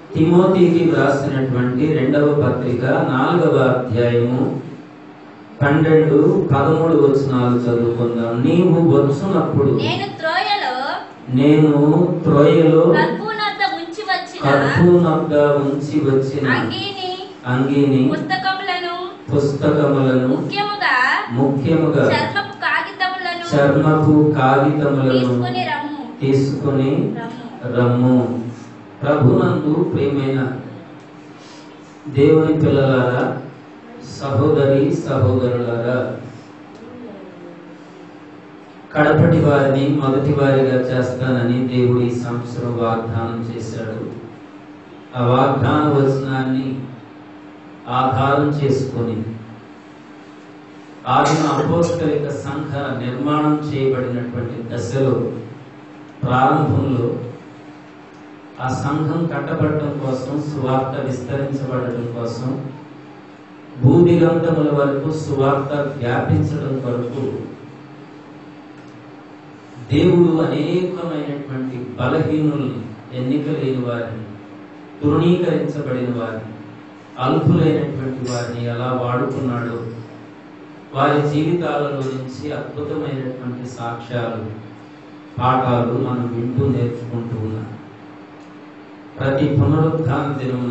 తిమోతికి వ్రాసినటువంటి రెండవ పత్రిక నాలుగవ అధ్యాయము పన్నెండు పదమూడు వచనాలు చదువుకుందాం నీవు వచ్చునప్పుడు నేను త్రోయలో నేను త్రోయలో కర్పూనద్ద ఉంచి వచ్చిన కర్పూనగా ఉంచి వచ్చిన అంగీని అంగీని పుస్తకములను పుస్తకములను ముఖ్యముగా ముఖ్యముగా చర్మపు కాగితములను చర్మపు కాగితములను తీసుకుని రమ్ము తీసుకుని రమ్ము రమ్ము ప్రభునందు ప్రియమైన దేవుని పిల్లలారా సహోదరి సహోదరులారా కడపటి వారిని మొదటి వారిగా చేస్తానని దేవుడు ఈ సంవత్సరం వాగ్దానం చేశాడు ఆ వాగ్దాన వచనాన్ని ఆధారం చేసుకొని ఆదిమ అపోస్తలిక సంఘ నిర్మాణం చేయబడినటువంటి దశలో ప్రారంభంలో ఆ సంఘం కట్టబడటం కోసం సువార్త విస్తరించబడటం కోసం భూదిగంతముల వరకు సువార్త వ్యాపించడం కొరకు దేవుడు అనేకమైనటువంటి బలహీనుల్ని ఎన్నిక లేని వారిని తృణీకరించబడిన వారిని అల్పులైనటువంటి వారిని ఎలా వాడుకున్నాడో వారి జీవితాలలో నుంచి అద్భుతమైనటువంటి సాక్ష్యాలు పాఠాలు మనం వింటూ నేర్చుకుంటూ ఉన్నాం ప్రతి పునరుద్ధాన దినమున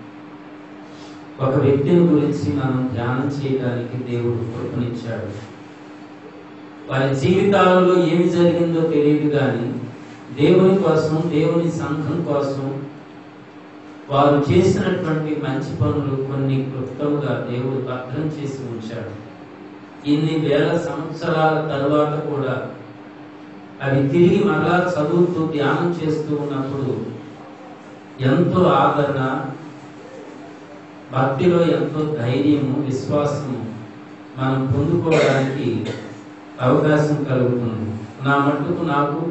ఒక వ్యక్తిని గురించి మనం ధ్యానం చేయడానికి దేవుడు కృపనిచ్చాడు వారి జీవితాలలో ఏమి జరిగిందో తెలియదు కానీ దేవుని కోసం దేవుని సంఘం కోసం వారు చేసినటువంటి మంచి పనులు కొన్ని క్లుప్తముగా దేవుడు భద్రం చేసి ఉంచాడు ఇన్ని వేల సంవత్సరాల తరువాత కూడా అవి తిరిగి మరలా చదువుతూ ధ్యానం చేస్తూ ఉన్నప్పుడు ఎంతో ఆదరణ భక్తిలో ఎంతో ధైర్యము విశ్వాసము మనం పొందుకోవడానికి అవకాశం కలుగుతుంది నా మట్టుకు నాకు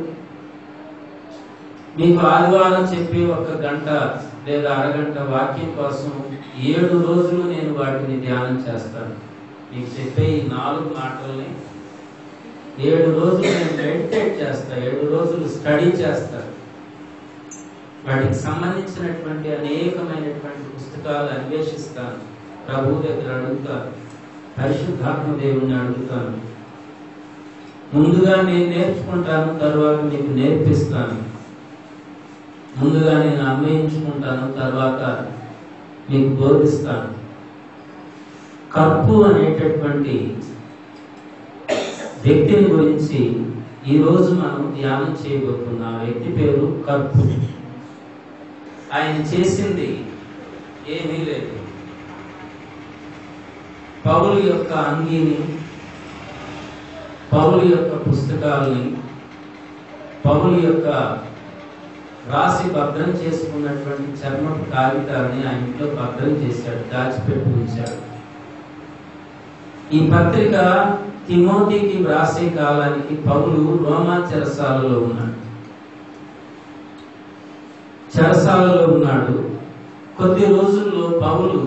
మీకు ఆదివారం చెప్పే ఒక గంట లేదా అరగంట వాక్యం కోసం ఏడు రోజులు నేను వాటిని ధ్యానం చేస్తాను మీకు చెప్పే ఈ నాలుగు మాటల్ని ఏడు రోజులు నేను మెడిటేట్ చేస్తా ఏడు రోజులు స్టడీ చేస్తా వాటికి సంబంధించినటువంటి అనేకమైనటువంటి పుస్తకాలు అన్వేషిస్తాను ప్రభు దగ్గర అడుగుతాను పరిశుద్ధాత్మ దేవుణ్ణి అడుగుతాను ముందుగా నేను నేర్చుకుంటాను తర్వాత మీకు నేర్పిస్తాను ముందుగా నేను అన్వయించుకుంటాను తర్వాత మీకు బోధిస్తాను కప్పు అనేటటువంటి వ్యక్తిని గురించి ఈ రోజు మనం ధ్యానం చేయబోతున్నాం ఆ వ్యక్తి పేరు కర్పు ఆయన చేసింది ఏమీ లేదు పౌలు యొక్క అంగీని పౌలు యొక్క పుస్తకాలని పౌలు యొక్క రాసి భద్రం చేసుకున్నటువంటి చర్మపు కాగితాలని ఆయన ఇంట్లో భద్రం చేశాడు దాచిపెట్టి ఉంచాడు ఈ పత్రిక తిమోతికి వ్రాసే కాలానికి పౌలు రోమా చెరసాలలో ఉన్నాడు చెరసాలలో ఉన్నాడు కొద్ది రోజుల్లో పౌలు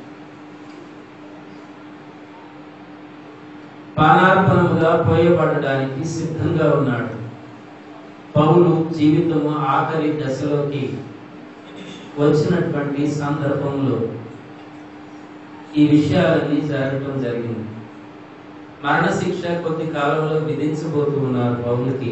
పానార్పణముగా పోయబడడానికి సిద్ధంగా ఉన్నాడు పౌలు జీవితము ఆఖరి దశలోకి వచ్చినటువంటి సందర్భంలో ఈ విషయాలన్నీ జరగటం జరిగింది మరణశిక్ష కొద్ది కాలంలో విధించబోతూ ఉన్నారు పౌలుకి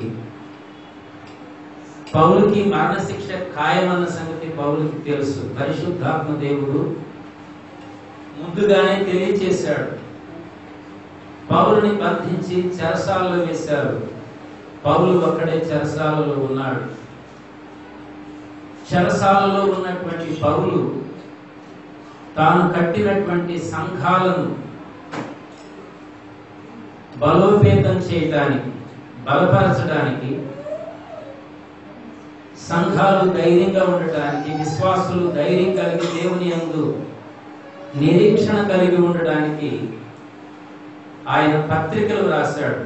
పౌలుకి మరణశిక్ష ఖాయమన్న సంగతి పౌలుకి తెలుసు పరిశుద్ధాత్మ దేవుడు ముందుగానే తెలియచేశాడు పౌలుని బంధించి చెరసాలలో వేశారు పౌలు ఒక్కడే చెరసాలలో ఉన్నాడు చెరసాలలో ఉన్నటువంటి పౌలు తాను కట్టినటువంటి సంఘాలను బలోపేతం చేయటానికి బలపరచడానికి సంఘాలు ధైర్యంగా ఉండటానికి విశ్వాసులు ధైర్యం కలిగి దేవుని యందు నిరీక్షణ కలిగి ఉండడానికి ఆయన పత్రికలు రాశాడు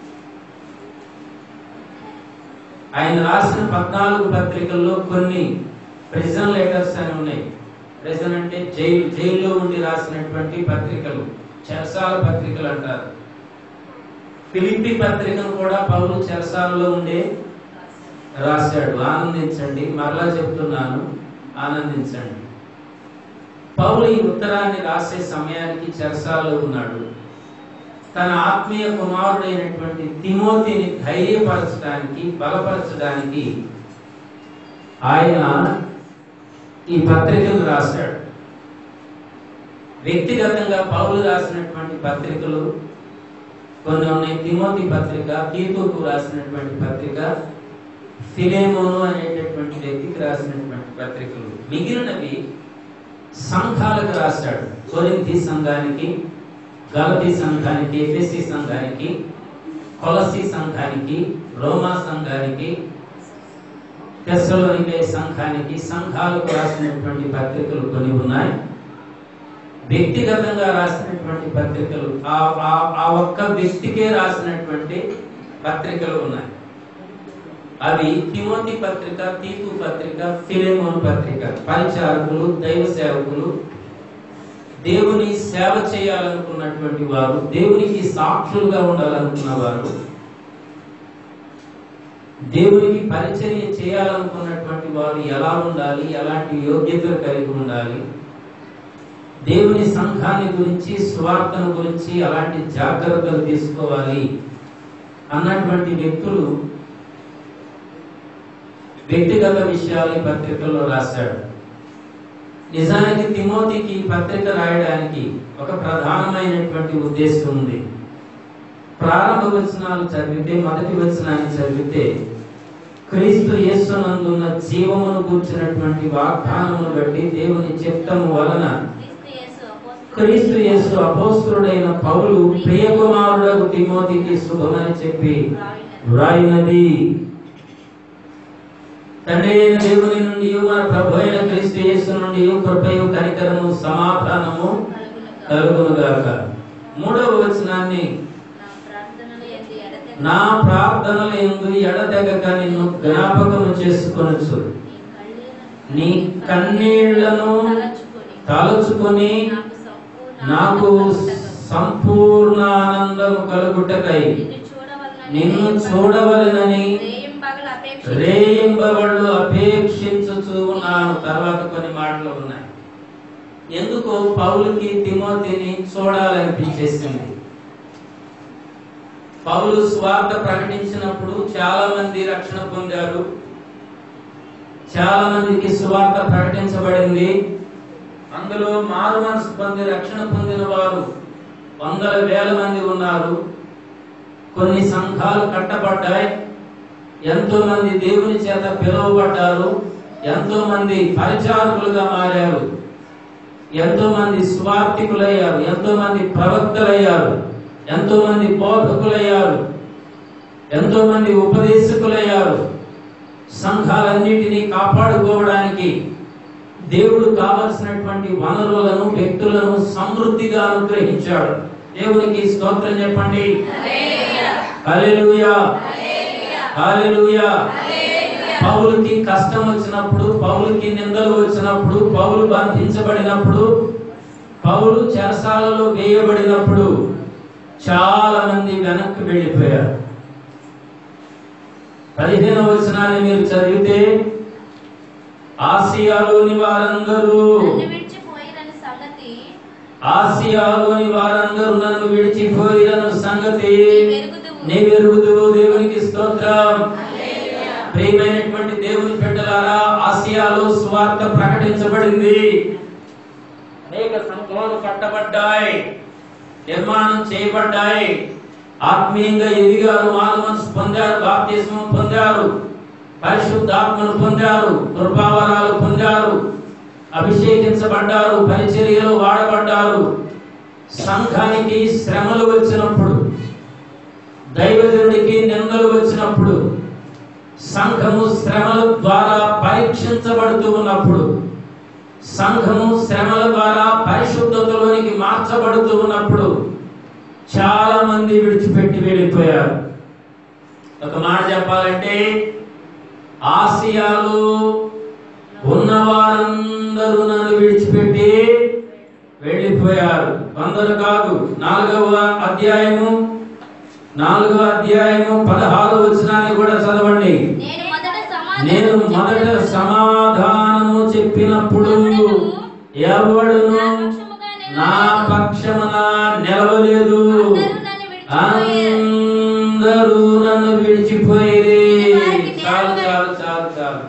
ఆయన రాసిన పద్నాలుగు పత్రికల్లో కొన్ని ప్రిజన్ లెటర్స్ అని ఉన్నాయి ప్రిజన్ అంటే జైలు జైల్లో ఉండి రాసినటువంటి పత్రికలు చెరసాల పత్రికలు అంటారు ఫిలిపి పత్రికను కూడా పౌలు చెరసాలలో ఉండే రాశాడు ఆనందించండి మరలా చెప్తున్నాను ఆనందించండి పౌలు ఈ ఉత్తరాన్ని రాసే సమయానికి చెరసాలలో ఉన్నాడు తన ఆత్మీయ కుమారుడైనటువంటి తిమోతిని ధైర్యపరచడానికి బలపరచడానికి ఆయన ఈ పత్రికలు రాశాడు వ్యక్తిగతంగా పౌలు రాసినటువంటి పత్రికలు కొన్ని ఉన్నాయి తిమోతి పత్రిక తీతుకు రాసినటువంటి పత్రిక ఫిలేమోను అనేటటువంటి వ్యక్తికి రాసినటువంటి పత్రికలు మిగిలినవి సంఘాలకు రాశాడు కొరింథీ సంఘానికి గలతీ సంఘానికి ఎఫెసి సంఘానికి కొలసి సంఘానికి రోమా సంఘానికి తెస్సలోనికే సంఘానికి సంఘాలకు రాసినటువంటి పత్రికలు కొన్ని ఉన్నాయి వ్యక్తిగతంగా రాసినటువంటి పత్రికలు ఆ ఆ- ఆ ఒక్క వ్యక్తికే రాసినటువంటి పత్రికలు ఉన్నాయి అవి తిమోతి పత్రిక తీతు పత్రిక ఫిలేమోన్ పత్రిక పరిచారకులు దైవ సేవకులు దేవుని సేవ చేయాలనుకున్నటువంటి వారు దేవునికి సాక్షులుగా ఉండాలనుకున్న వారు దేవునికి పరిచర్య చేయాలనుకున్నటువంటి వారు ఎలా ఉండాలి ఎలాంటి యోగ్యతలు కలిగి ఉండాలి దేవుని సంఘాన్ని గురించి స్వార్థను గురించి అలాంటి జాగ్రత్తలు తీసుకోవాలి అన్నటువంటి వ్యక్తులు వ్యక్తిగత విషయాలు ఈ పత్రికల్లో రాశాడు నిజానికి తిమోతికి ఈ పత్రిక రాయడానికి ఒక ప్రధానమైనటువంటి ఉద్దేశం ఉంది ప్రారంభ వచనాలు చదివితే మొదటి వచనాన్ని చదివితే క్రీస్తు యేసునందున్న జీవమును కూర్చున్నటువంటి వాగ్దానమును బట్టి దేవుని చిత్తము వలన క్రీస్తు యేసు అపోస్తలుడు. క్రీస్తు యేసు అపోస్తుడైన పౌలు ప్రియకుమారుడకు తిమోతికి శుభమని చెప్పి వ్రాయినది తండ్రి అయిన దేవుని నుండి మన ప్రభు అయిన క్రీస్తు యేసు నుండి కృపయు కనికరము సమాధానము కలుగునుగాక. కలుగునుగాక మూడవ వచనాన్ని నా ప్రార్థనలు ఎందు ఎడతెగక నా ప్రార్థనల ఎందు ఎడతెగక నిన్ను జ్ఞాపకము చేసుకొనొచ్చు నీ నీ కన్నీళ్లను తలచుకొని తలుచుకొని నాకు సంపూర్ణ నాకు ఆనందము సంపూర్ణ ఆనందము కలుగుటకై నిన్ను చూడవలనని నిన్ను రేయింబగలు- చూడవలెనని రేయింబగలు అపేక్షించి రేయింబవళ్ళు అపేక్షించుచూ ఉన్నాను తర్వాత కొన్ని మాటలు ఉన్నాయి ఎందుకు పౌలుకి తిమోతిని చూడాలనిపించేసింది పౌలు స్వార్థ ప్రకటించినప్పుడు చాలా మంది రక్షణ పొందారు చాలా మందికి సువార్త ప్రకటించబడింది అందులో మారు మనసు పొంది రక్షణ పొందిన వారు వందల వేల మంది ఉన్నారు కొన్ని సంఘాలు కట్టబడ్డాయి ఎంతో మంది దేవుని చేత పిలువబడ్డారు ఎంతో మంది పరిచారకులుగా మారారు ఎంతో మంది స్వార్థికులయ్యారు ఎంతో మంది ప్రవక్తలయ్యారు ఎంతో మంది బోధకులయ్యారు ఎంతో మంది ఉపదేశకులయ్యారు సంఘాలన్నిటినీ కాపాడుకోవడానికి దేవుడు కావలసినటువంటి వనరులను వ్యక్తులను సమృద్ధిగా అనుగ్రహించాడు దేవునికి స్తోత్రం చెప్పండి హల్లెలూయా హల్లెలూయా పౌలుకి కష్టం వచ్చినప్పుడు పౌలుకి నిందలు వచ్చినప్పుడు పౌలు బంధించబడినప్పుడు పౌలు చెరసాలలో వేయబడినప్పుడు చాలా మంది వెనక్కి వెళ్ళిపోయారు పదిహేను వచనాన్ని మీరు చదివితే ఆసియాలోని వారందరూ నన్ను విడిచిపోయిరని సంగతి ఆసియాలోని వారందరూ నన్ను విడిచిపోయిన సంగతి నీవెరుగుదువు. నీవెరుగుదువు దేవునికి స్తోత్రం ప్రియమైనటువంటి దేవుని బిడ్డలారా ఆసియాలో సువార్త ప్రకటించబడింది అనేక సంఘాలు కట్టబడ్డాయి నిర్మాణం చేయబడ్డాయి ఆత్మీయంగా ఎదిగారు మారు మనసు పొందారు బాప్తిస్మం పొందారు పరిశుద్ధాత్మను పొందారు కృపావరాలు పొందారు అభిషేకించబడ్డారు పరిచర్యలో వాడబడ్డారు సంఘానికి శ్రమలు వచ్చినప్పుడు దైవజనుడికి నిందలు వచ్చినప్పుడు సంఘము శ్రమల ద్వారా పరీక్షించబడుతూ ఉన్నప్పుడు సంఘము శ్రమల ద్వారా పరిశుద్ధతలోనికి మార్చబడుతూ ఉన్నప్పుడు చాలా మంది విడిచిపెట్టి వెళ్ళిపోయారు ఒక మాట చెప్పాలంటే ఆసియాలో ఉన్నవారందరూ నన్ను విడిచిపెట్టి వెళ్ళిపోయారు కొందరు కాదు నాలుగవ అధ్యాయము నాలుగవ అధ్యాయము పదహారు వచనాన్ని కూడా చదవండి నేను మొదట సమాధానం నేను మొదట చెప్పినప్పుడు సమాధానము చెప్పి చెప్పినప్పుడు ఎవడును నా పక్షమున నిలవలేదు అందరూ నన్ను విడిచిపోయి చాలు చాలు చాలు చాలు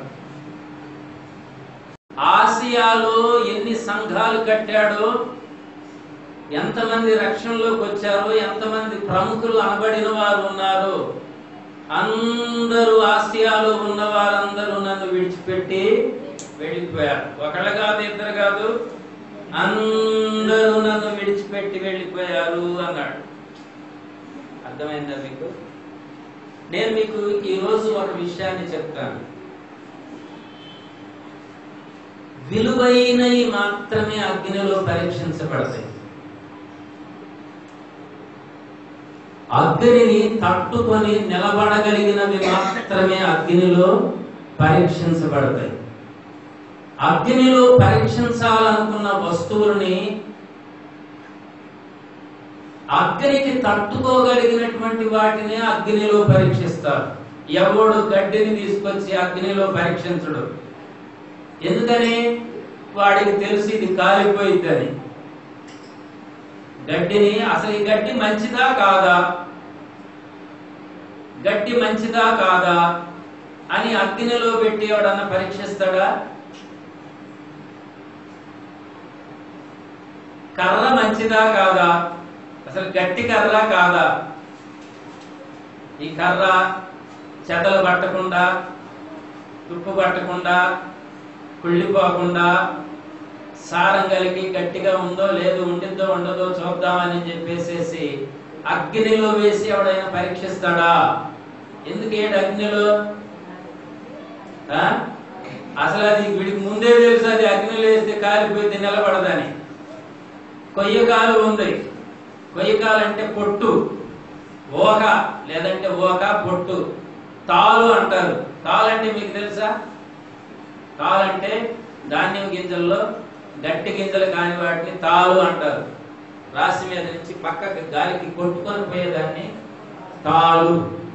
ఆసియాలో ఎన్ని సంఘాలు కట్టాడో ఎంతమంది రక్షణలోకి వచ్చారో ఎంతమంది ప్రముఖులు అనబడిన వారు ఉన్నారు అందరూ ఆసియాలో ఉన్న వారందరూ నన్ను విడిచిపెట్టి వెళ్ళిపోయారు ఒకళ్ళు కాదు ఇద్దరు కాదు అందరూ నన్ను విడిచిపెట్టి వెళ్ళిపోయారు అన్నాడు అర్థమైందా మీకు నేను మీకు ఈ రోజు ఒక విషయాన్ని చెప్తాను విలువైనవి మాత్రమే అగ్నిలో పరీక్షించబడతాయి అగ్నిని తట్టుకొని నిలబడగలిగినవి మాత్రమే అగ్నిలో పరీక్షించబడతాయి అగ్నిలో పరీక్షించాలనుకున్న వస్తువులని అగ్నికి తట్టుకోగలిగినటువంటి వాటిని అగ్నిలో పరీక్షిస్తారు ఎవడు గడ్డిని తీసుకొచ్చి అగ్నిలో పరీక్షించడు ఎందుకని వాడికి తెలిసి ఇది కాలిపోయిద్దని గడ్డిని అసలు ఈ గడ్డి మంచిదా కాదా గడ్డి మంచిదా కాదా అని అగ్నిలో పెట్టి ఎవడన్నా పరీక్షిస్తాడా కర్ర మంచిదా కాదా అసలు గట్టి కర్ర కాదా ఈ కర్ర చెదలు పట్టకుండా తుప్పు పట్టకుండా కుళ్ళిపోకుండా సారం కలిగి గట్టిగా ఉందో లేదు ఉండిద్దో ఉండదో చూద్దామని చెప్పేసేసి అగ్నిలో వేసి ఎవడైనా పరీక్షిస్తాడా ఎందుకు ఏడు అగ్నిలో ఆ? అసలు అది వీడికి ముందే తెలుసు అది అగ్నిలో వేస్తే కాలిపోతే నిలబడదని కొయ్యకాలు ఉంది కొయ్యకాలు అంటే పొట్టు ఓక లేదంటే ఓక పొట్టు తాలు అంటారు తాలు అంటే మీకు తెలుసా తాలు అంటే ధాన్యం గింజల్లో గట్టి గింజలు కాని వాటిని తాలు అంటారు రాశి మీద నుంచి పక్కకి గాలికి కొట్టుకొని పోయేదాన్ని తాలు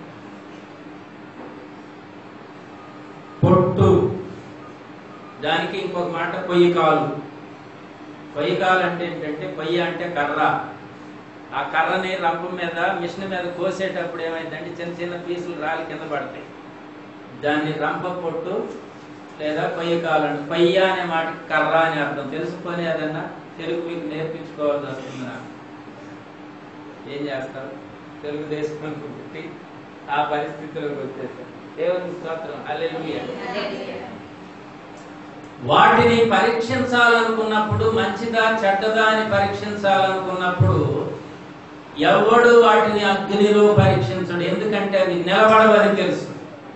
పొట్టు దానికి ఇంకొక మాట పొయ్యి కాలు పొయ్యి కాలు అంటే ఏంటంటే పొయ్యి అంటే కర్ర ఆ కర్రని రంపం మీద మిషన్ మీద కోసేటప్పుడు ఏమైందంటే చిన్న చిన్న పీసులు రాలి కింద పడతాయి దాన్ని రంప పొట్టు లేదా పొయ్యి కాలండి పొయ్య అనే మాట కర్ర అని అర్థం తెలుసుకొని ఏదన్నా తెలుగు మీకు నేర్పించుకోవాల్సి వస్తుంది నాకు ఏం చేస్తారు తెలుగుదేశం పుట్టి ఆ పరిస్థితిలోకి వచ్చేసారు దేవుని స్తోత్రం హల్లెలూయా వాటిని పరీక్షించాలనుకున్నప్పుడు మంచిదా చెడ్డదా అని పరీక్షించాలనుకున్నప్పుడు ఎవడు వాటిని అగ్నిలో పరీక్షించడు ఎందుకంటే అవి నిలబడవని తెలుసు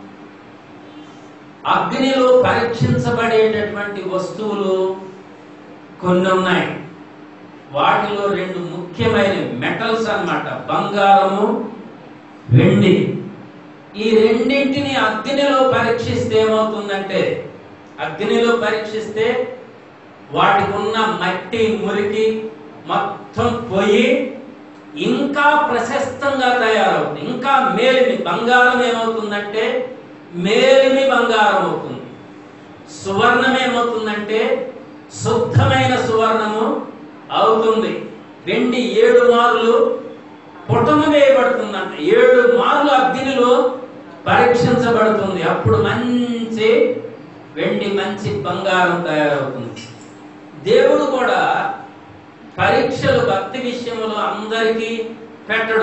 అగ్నిలో పరీక్షించబడేటటువంటి వస్తువులు కొన్ని ఉన్నాయి వాటిలో రెండు ముఖ్యమైన మెటల్స్ అన్నమాట బంగారము వెండి ఈ రెండింటిని అగ్నిలో పరీక్షిస్తే ఏమవుతుందంటే అగ్నిలో పరీక్షిస్తే వాటికి ఉన్న మట్టి మురికి మొత్తం పోయి ఇంకా ప్రశస్తంగా తయారవుతుంది ఇంకా మేలిమి బంగారం ఏమవుతుందంటే మేలిమి బంగారం అవుతుంది సువర్ణం ఏమవుతుందంటే శుద్ధమైన సువర్ణము అవుతుంది వెండి ఏడు మార్లు పుటము వేయబడుతుందంట ఏడు మార్లు అగ్నిలో పరీక్షించబడుతుంది అప్పుడు మంచి వెండి మంచి బంగారం తయారవుతుంది దేవుడు కూడా పరీక్షలు భక్తి విషయంలో అందరికీ పెట్టడు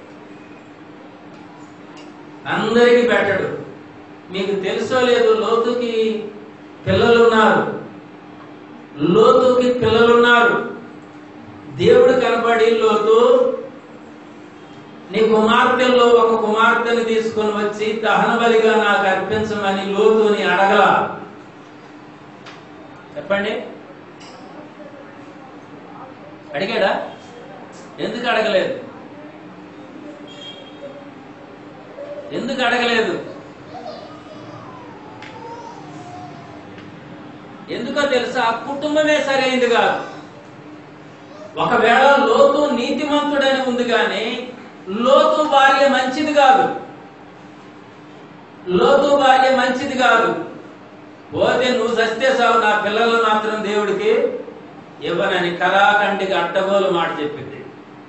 అందరికీ పెట్టడు మీకు తెలుసో లేదు లోతుకి పిల్లలు ఉన్నారు లోతుకి పిల్లలు ఉన్నారు దేవుడు కనబడి లోతు నీ కుమార్తెల్లో ఒక కుమార్తెను తీసుకొని వచ్చి దహన బలిగా నాకు అర్పించమని లోతుని అడగల చెప్పండి అడిగాడా ఎందుకు అడగలేదు ఎందుకు అడగలేదు ఎందుకో తెలుసా ఆ కుటుంబమే సరైంది కాదు ఒకవేళ లోతు నీతిమంతుడని ఉంది కానీ లోతు భార్య మంచిది కాదు లోతు భార్య మంచిది కాదు పోతే నువ్వు చస్తే చావు నా పిల్లలు మాత్రం దేవుడికి ఇవ్వనని కరాకంటికి అడ్డగోలు మాట చెప్పింది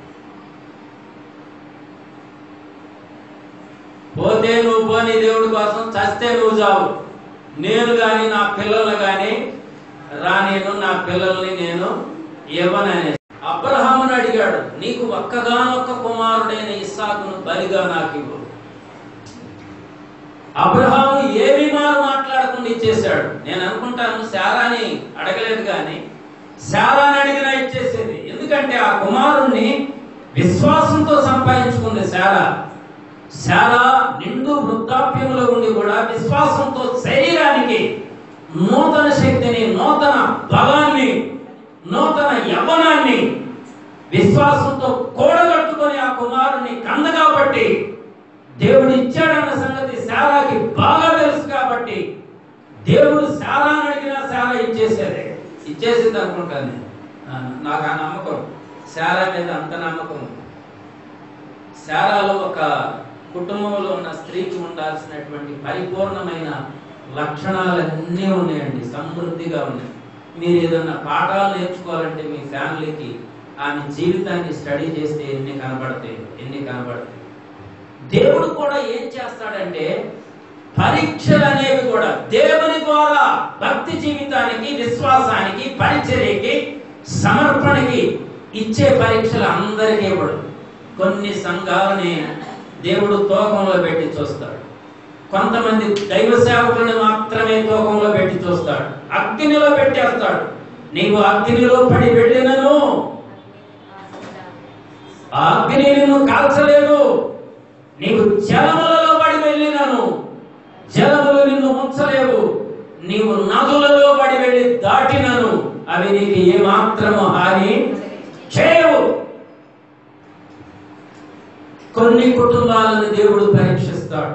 పోతే నువ్వు పోని దేవుడి కోసం చస్తే నువ్వు చావు నేను గాని నా పిల్లలు గాని రానేను నా పిల్లల్ని నేను ఇవ్వనని అబ్రహాముని అడిగాడు నీకు ఒక్కగానొక్క కుమారుడైన ఇస్సాకును బలిగా నాకు ఇవ్వు అబ్రహాము ఏమి మారు మాట్లాడకుండా ఇచ్చేశాడు నేను అనుకుంటాను శారాని అడగలేదు కానీ శారాని అడిగినా ఇచ్చేసేది ఎందుకంటే ఆ కుమారుణ్ణి విశ్వాసంతో సంపాదించుకుంది శారా శారా నిండు వృద్ధాప్యంలో ఉండి కూడా విశ్వాసంతో శరీరానికి నూతన శక్తిని నూతన బలాన్ని నూతన యవ్వనాన్ని విశ్వాసంతో కూడగట్టుకొని ఆ కుమారుని కంద కాబట్టి దేవుడు ఇచ్చాడన్న సంగతి శారాకి బాగా తెలుసు కాబట్టి దేవుడు శారాని అడిగినా శారా ఇచ్చేసేదే ఇచ్చేసింది అనుకుంటాను నేను. ఆ, నాకు ఆ నమ్మకం శారా మీద అంత నమ్మకం ఉంది. శారాలో ఒక కుటుంబంలో ఉన్న స్త్రీకి ఉండాల్సినటువంటి పరిపూర్ణమైన లక్షణాలన్నీ ఉన్నాయండి సమృద్ధిగా ఉన్నాయి మీరు ఏదన్నా పాఠాలు నేర్చుకోవాలంటే మీ ఫ్యామిలీకి ఆమె జీవితాన్ని స్టడీ చేస్తే ఎన్ని కనబడతాయి ఎన్ని కనబడతాయి దేవుడు కూడా ఏం చేస్తాడంటే పరీక్షలు అనేవి కూడా దేవుని ద్వారా భక్తి జీవితానికి విశ్వాసానికి పరిచర్యకి సమర్పణకి ఇచ్చే పరీక్షలు అందరికీ ఇవ్వడు కొన్ని సంఘాలని దేవుడు తూకంలో పెట్టి చూస్తాడు కొంతమంది దైవ సేవకులను మాత్రమే తూకంలో పెట్టి చూస్తాడు అగ్నిలో పెట్టేస్తాడు నీవు అగ్నిలో పడి వెళ్ళినను ఆ అగ్ని నిన్ను కాల్చలేదు నీవు జలములలో పడి వెళ్ళినను జలములు నిన్ను ఉంచలేవు నీవు నదులలో పడి వెళ్ళి దాటినను అవి నీకు ఏమాత్రము హాని చేయవు కొన్ని కుటుంబాలను దేవుడు పరీక్షిస్తాడు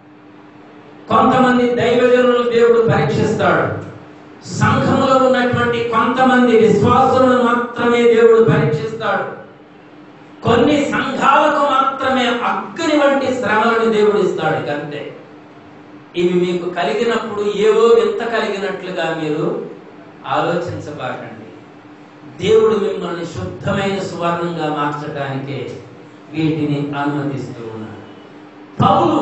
కొంతమంది దైవజనులు దేవుడు పరీక్షిస్తాడు సంఘములో ఉన్నటువంటి కొంతమంది విశ్వాసులను మాత్రమే దేవుడు పరీక్షిస్తాడు కొన్ని సంఘాలకు మాత్రమే అగ్ని వంటి శ్రమలను దేవుడు ఇస్తాడు ఇక అంతే ఇవి మీకు కలిగినప్పుడు ఏవో ఎంత కలిగినట్లుగా మీరు ఆలోచించబాకండి దేవుడు మిమ్మల్ని శుద్ధమైన సువర్ణంగా మార్చడానికే వీటిని అనుమతిస్తూ ఉన్నాడు పౌలు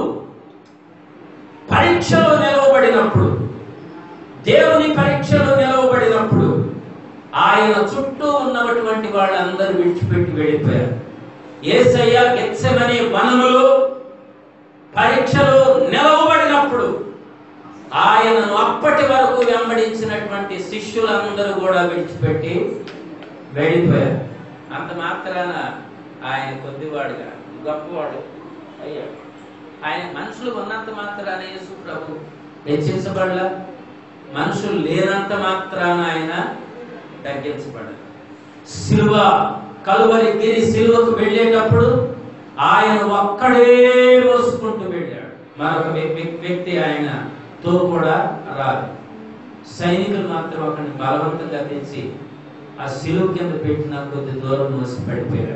పరీక్షలో నిలవబడినప్పుడు దేవుని పరీక్షలో నిలవబడినప్పుడు ఆయన చుట్టూ ఉన్నటువంటి వాళ్ళందరూ విడిచిపెట్టి వెళ్ళిపోయారు ఏసయ్య గెత్సెమనే వనములో పరీక్షలో నిలవబడినప్పుడు ఆయనను అప్పటి వరకు వెంబడించినటువంటి శిష్యులందరూ కూడా విడిచిపెట్టి వెళ్ళిపోయారు అంత మాత్రాన ఆయన కొద్దివాడుగా గొప్పవాడు అయ్యాడు ఆయన మనుషులు ఉన్నంత మాత్రాన యేసు ప్రభు హెచ్చించబడలా మనుషులు లేనంత మాత్రాన ఆయన తగ్గించబడదు సిలువ కలువరి గిరి సిలువకు వెళ్ళేటప్పుడు ఆయన ఒక్కడే మోసుకుంటూ వెళ్ళాడు మరొక వ్యక్- వ్యక్తి ఆయన తో కూడా రాదు సైనికులు మాత్రం అక్కడిని బలవంతంగా తెచ్చి ఆ సిలువ కింద పెట్టిన కొద్ది దూరం మోసి పడిపోయాడు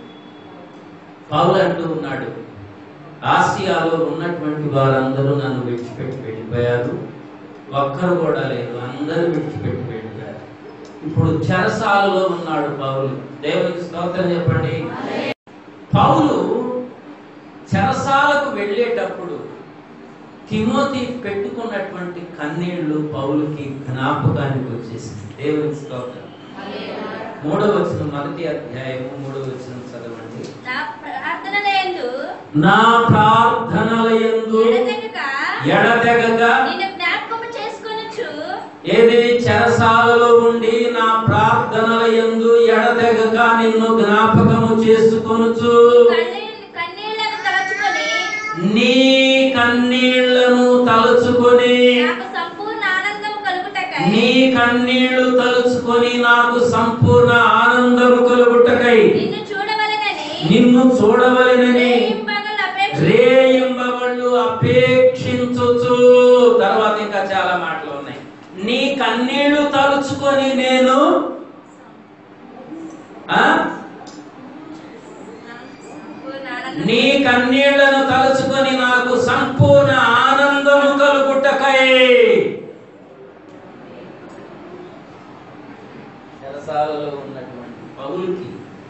పౌలు అంటూ ఉన్నాడు ఆసియాలో ఉన్నటువంటి వారందరూ నన్ను విడిచిపెట్టి వెళ్ళిపోయారు ఒక్కరు కూడా లేరు అందరూ విడిచిపెట్టి వెళ్ళిపోయారు ఇప్పుడు చెరసాలలో ఉన్నాడు పౌలు దేవునికి స్తోత్రం చెప్పండి పౌలు చెరసాలకు వెళ్ళేటప్పుడు తిమోతి పెట్టుకున్నటువంటి కన్నీళ్లు పౌలుకి జ్ఞాపకానికి వచ్చేసింది దేవునికి స్తోత్రం మూడవ వచ్చిన మొదటి అధ్యాయము మూడవ వచ్చిన చదవండి నా ప్రార్థనలందు నా ప్రార్థనలయందు ఎడతెగక ఎడతెగక నిన్ను జ్ఞాపకము చేసుకొనొచ్చు ఏది చెరసాలలో ఉండి నా ప్రార్థనల యందు ఎడతెగక నిన్ను జ్ఞాపకము చేసుకొనుచు కన్నీళ్ళ- కన్నీళ్లను తలచుకొని నీ కన్నీళ్లను తలుచుకొని నాకు సంపూర్ణ ఆనందము కలుగుటకై నీ కన్నీళ్లు తలుచుకొని నాకు సంపూర్ణ ఆనందము కలుగుటకై నిన్ను చూడవలెనని నిన్ను చూడవలెనని రేయింబగళ్ళు అపేక్ష రేయింబవళ్ళు అపేక్షించుచు తర్వాత ఇంకా చాలా మాటలు ఉన్నాయి నీ కన్నీళ్లు తలుచుకొని నేను ఆ సంపూర్ణ ఆనందము నీ కన్నీళ్లను తలుచుకొని నాకు సంపూర్ణ ఆనందము కలుగుటకై చెరసాలలో ఉన్నటువంటి పౌలుకి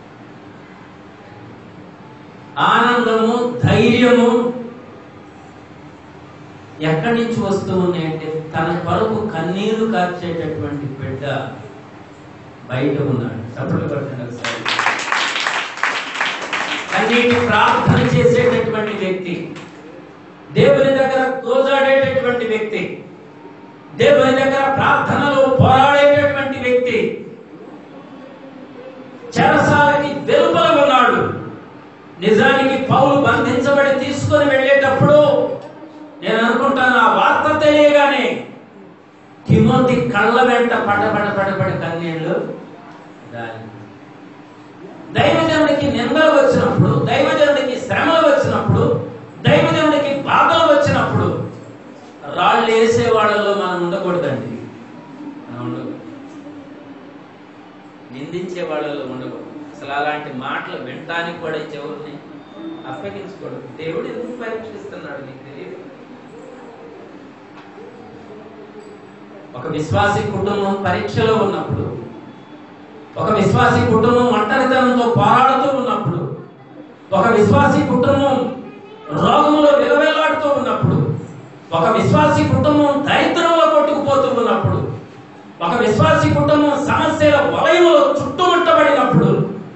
ఆనందము ధైర్యము ఎక్కడి నుంచి వస్తూ ఉన్నాయంటే తన కొరకు కన్నీరు కార్చేటటువంటి బిడ్డ బయట ఉన్నాడు చప్పట్లు కొట్టండి ఒకసారి కన్నీటి ప్రార్థన చేసేటటువంటి వ్యక్తి దేవుని దగ్గర గోజాడేటటువంటి వ్యక్తి దేవుని దగ్గర ప్రార్థనలో పోరాడేటటువంటి వ్యక్తి చెరసాలకి వెలుపల ఉన్నాడు నిజానికి పౌలు బంధించబడి తీసుకొని వెళ్ళేటప్పుడు నేను అనుకుంటాను ఆ వార్త తెలియగానే తిమోతి కళ్ళ వెంట పడబడ పడబడి కన్నీళ్లు రాలి. దైవజనుడికి నిందలు వచ్చినప్పుడు దైవజనుడికి శ్రమలు వచ్చినప్పుడు దైవజనుడికి బాధలు వచ్చినప్పుడు రాళ్ళు వేసే వాళ్ళలో మనం ఉండకూడదండి మనం ఉండకూడదు నిందించే వాళ్ళలో ఉండకూడదు అసలు అలాంటి మాటలు వినటానికి కూడా ఈ చెవుల్ని అప్పగించకూడదు దేవుడు ఎందుకు పరీక్షిస్తున్నాడు నీకు తెలియదు ఒక విశ్వాసి కుటుంబం పరీక్షలో ఉన్నప్పుడు ఒక విశ్వాసి కుటుంబం ఒంటరితనంతో పోరాడుతూ ఉన్నప్పుడు ఒక విశ్వాసి కుటుంబం రోగంలో విలవేలాడుతూ ఉన్నప్పుడు ఒక విశ్వాసి కుటుంబం దరిద్రంలో కొట్టుకుపోతూ ఉన్నప్పుడు ఒక విశ్వాసి కుటుంబం సమస్యల వలయంలో చుట్టుముట్టబడినప్పుడు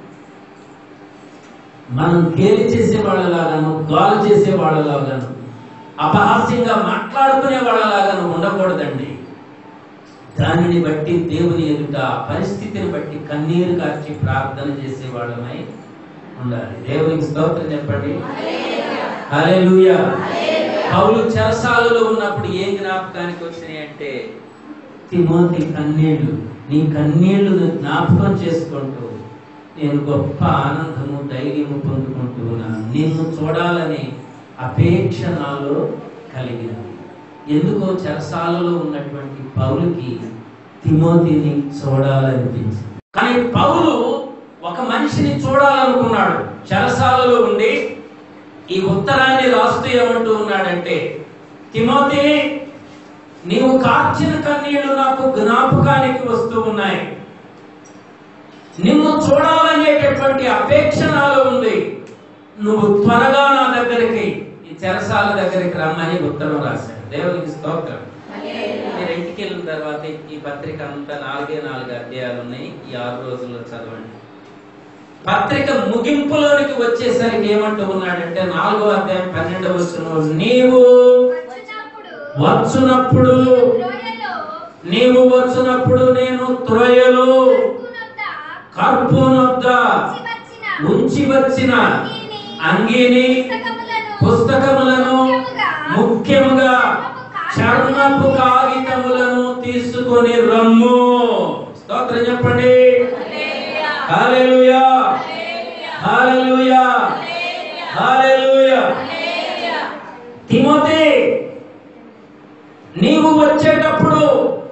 మనం గేలి చేసే వాళ్ళలాగాను గాలు చేసే వాళ్ళలాగాను అపహాస్యంగా మాట్లాడుకునే వాళ్ళలాగాను ఉండకూడదండి దానిని బట్టి దేవుని ఎదుట ఆ పరిస్థితిని బట్టి కన్నీరు కార్చి ప్రార్థన చేసే వాళ్ళమై ఉండాలి దేవునికి స్తోత్రం చెప్పండి హల్లెలూయా పౌలు చెరసాలలో ఉన్నప్పుడు ఏం జ్ఞాపకానికి వచ్చినాయి అంటే తిమోతి కన్నీళ్లు నీ కన్నీళ్లు జ్ఞాపకం చేసుకుంటూ నేను గొప్ప ఆనందము ధైర్యము పొందుకుంటూ ఉన్నాను నిన్ను చూడాలనే అపేక్ష నాలో కలిగినది ఎందుకో చెరసాలలో ఉన్నటువంటి పౌలుకి తిమోతిని చూడాలనిపించింది కానీ పౌలు ఒక మనిషిని చూడాలనుకున్నాడు చెరసాలలో ఉండి ఈ ఉత్తరాన్ని రాస్తూ ఏమంటూ ఉన్నాడంటే తిమోతి నీవు కార్చిన కన్నీళ్లు నాకు జ్ఞాపకానికి వస్తూ ఉన్నాయి నిన్ను చూడాలనేటటువంటి అపేక్ష నాలో ఉంది నువ్వు త్వరగా నా దగ్గరికి ఈ చెరసాల దగ్గరికి రమ్మని ఉత్తరం రాశాడు దేవునికి స్తోత్రం మీరు ఇంటికి వెళ్ళిన తర్వాత ఈ పత్రిక అంతా నాలుగే నాలుగు అధ్యాయాలు ఉన్నాయి ఈ ఆరు రోజుల్లో చదవండి పత్రిక ముగింపులోనికి వచ్చేసరికి ఏమంటూ ఉన్నాడంటే నాలుగో అధ్యాయం పన్నెండవ వచనం నీవు వచ్చినప్పుడు వచ్చునప్పుడు లోయలో నీవు వచ్చినప్పుడు నేను త్రోయలో కర్కునొద్ద కర్పూనొద్ద ఉంచి వచ్చిన ఉంచి వచ్చిన అంగీని, అంగీని పుస్తకములను పుస్తకములను ముఖ్యముగా చర్మపు కాగితములను తీసుకొని రమ్ము స్తోత్రం చెప్పండి హల్లెలూయా హల్లెలూయా హల్లెలూయా తిమోతి నీవు వచ్చేటప్పుడు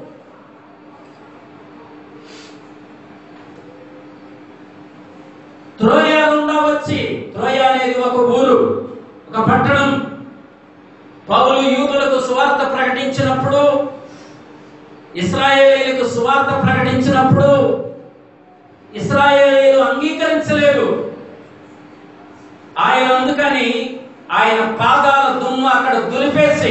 త్రోయ గుండా వచ్చి త్రోయ అనేది ఒక ఊరు ఒక పట్టణం పౌలు యూదులకు సువార్త ప్రకటించినప్పుడు ఇస్రాయేలీలకు సువార్త ప్రకటించినప్పుడు ఇస్రాయేలీలు అంగీకరించలేదు ఆయన అందుకని ఆయన పాదాల దుమ్ము అక్కడ దులిపేసి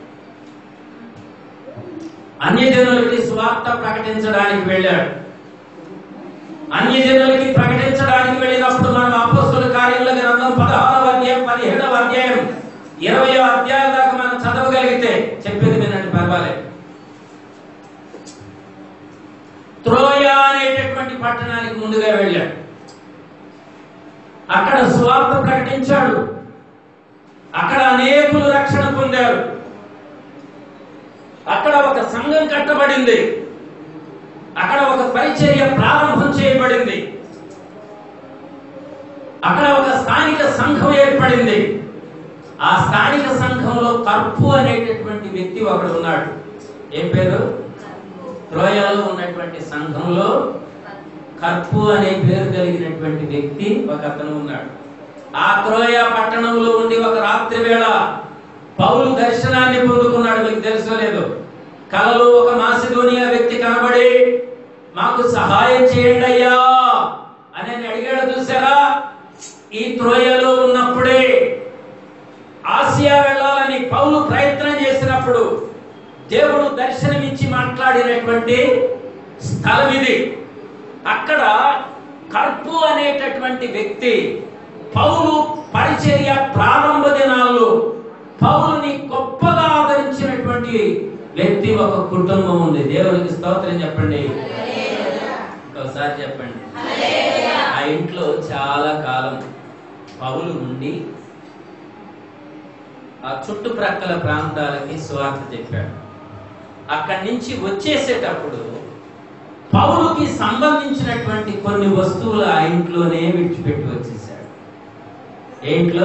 అన్యజనులకి సువార్త ప్రకటించడానికి వెళ్ళాడు అన్యజనులకి ప్రకటించడానికి వెళ్ళినప్పుడు మనం అపోస్తుల కార్యాల గ్రంథం పదహారవ అధ్యాయం పదిహేడవ అధ్యాయం ఇరవై అధ్యాయం దాకా మనం చదవగలిగితే చెప్పేది వినండి పర్వాలేదు త్రోయ అనేటటువంటి పట్టణానికి ముందుగా వెళ్ళాడు అక్కడ స్వార్థ ప్రకటించాడు అక్కడ అనేకులు రక్షణ పొందారు అక్కడ ఒక సంఘం కట్టబడింది అక్కడ ఒక పరిచర్య ప్రారంభం చేయబడింది అక్కడ ఒక స్థానిక సంఘం ఏర్పడింది ఆ స్థానిక సంఘంలో కర్పు అనేటటువంటి వ్యక్తి ఒకడు ఉన్నాడు ఏం పేరు త్రోయలో ఉన్నటువంటి సంఘంలో కర్పు అనే పేరు కలిగినటువంటి వ్యక్తి ఒక అతను ఉన్నాడు ఆ త్రోయ పట్టణంలో ఉండి ఒక రాత్రి వేళ పౌలు దర్శనాన్ని పొందుకున్నాడు మీకు తెలుసో లేదు కలలో ఒక మాసిదోనియా వ్యక్తి కనబడి మాకు సహాయం చేయండి అయ్యా అని ఆయన అడిగాడు చూసారా ఈ త్రోయలో ఉన్నప్పుడే ఆసియా వెళ్ళాలని పౌలు ప్రయత్నం చేసినప్పుడు దేవుడు దర్శనమిచ్చి మాట్లాడినటువంటి స్థలం ఇది అక్కడ కర్పు అనేటటువంటి వ్యక్తి పౌలు పరిచర్య ప్రారంభ దినాల్లో పౌలుని గొప్పగా ఆదరించినటువంటి వ్యక్తి ఒక కుటుంబం ఉంది దేవునికి స్తోత్రం చెప్పండి ఒకసారి చెప్పండి ఆ ఇంట్లో చాలా కాలం పౌలు ఉండి ఆ చుట్టుప్రక్కల ప్రాంతాలకి స్వార్థ చెప్పాడు అక్కడి నుంచి వచ్చేసేటప్పుడు పౌలుకి సంబంధించినటువంటి కొన్ని వస్తువులు ఆ ఇంట్లోనే విడిచిపెట్టి వచ్చేసాడు ఏ ఇంట్లో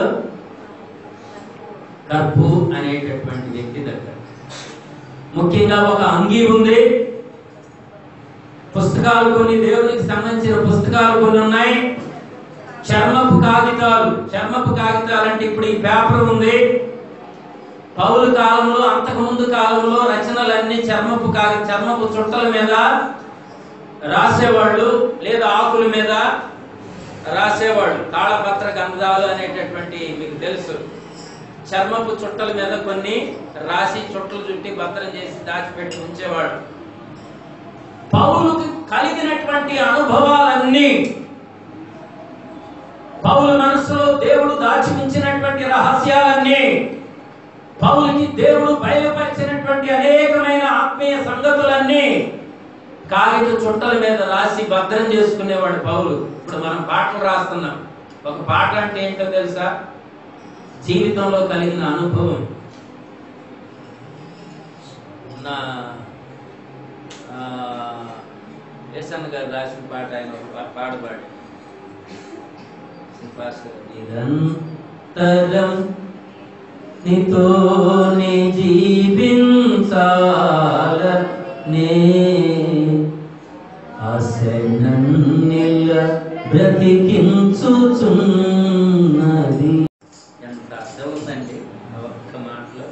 కర్పు అనేటటువంటి వ్యక్తి దగ్గర ముఖ్యంగా ఒక అంగీ ఉంది పుస్తకాలు కొన్ని దేవునికి సంబంధించిన పుస్తకాలు కొన్ని ఉన్నాయి చర్మపు కాగితాలు చర్మపు కాగితాలు అంటే ఇప్పుడు ఈ పేపర్ ఉంది పౌలు కాలంలో అంతకు ముందు కాలంలో రచనలన్నీ చర్మపు కాగి చర్మపు చుట్టల మీద రాసేవాళ్ళు లేదా ఆకుల మీద రాసేవాళ్ళు తాళపత్ర గంధాలు అనేటటువంటి మీకు తెలుసు చర్మపు చుట్టల మీద కొన్ని రాసి చుట్టలు చుట్టి భద్రం చేసి దాచిపెట్టి ఉంచేవాడు పౌలుకి కలిగినటువంటి అనుభవాలన్నీ పౌలు మనసులో దేవుడు దాచి ఉంచినటువంటి రహస్యాలన్నీ పౌలుకి దేవుడు బయలుపరిచినటువంటి అనేకమైన ఆత్మీయ సంగతులన్నీ కాగిత చుట్టల మీద రాసి భద్రం చేసుకునేవాడు పౌలు ఇప్పుడు మనం పాటలు రాస్తున్నాం ఒక పాట అంటే ఏంటో తెలుసా జీవితంలో కలిగిన అనుభవం నా ఆ, ఎస్ఎన్ గారు రాసిన పాట ఆయన ఒక పా- పాట పాడు సిఫార్సు. నిరంతరం నీతోనే జీవించాల నే ఆశనన్నిల బ్రతికించుచున్నది ఎంత అర్థం ఉందండి ఆ ఒక్క మాటలో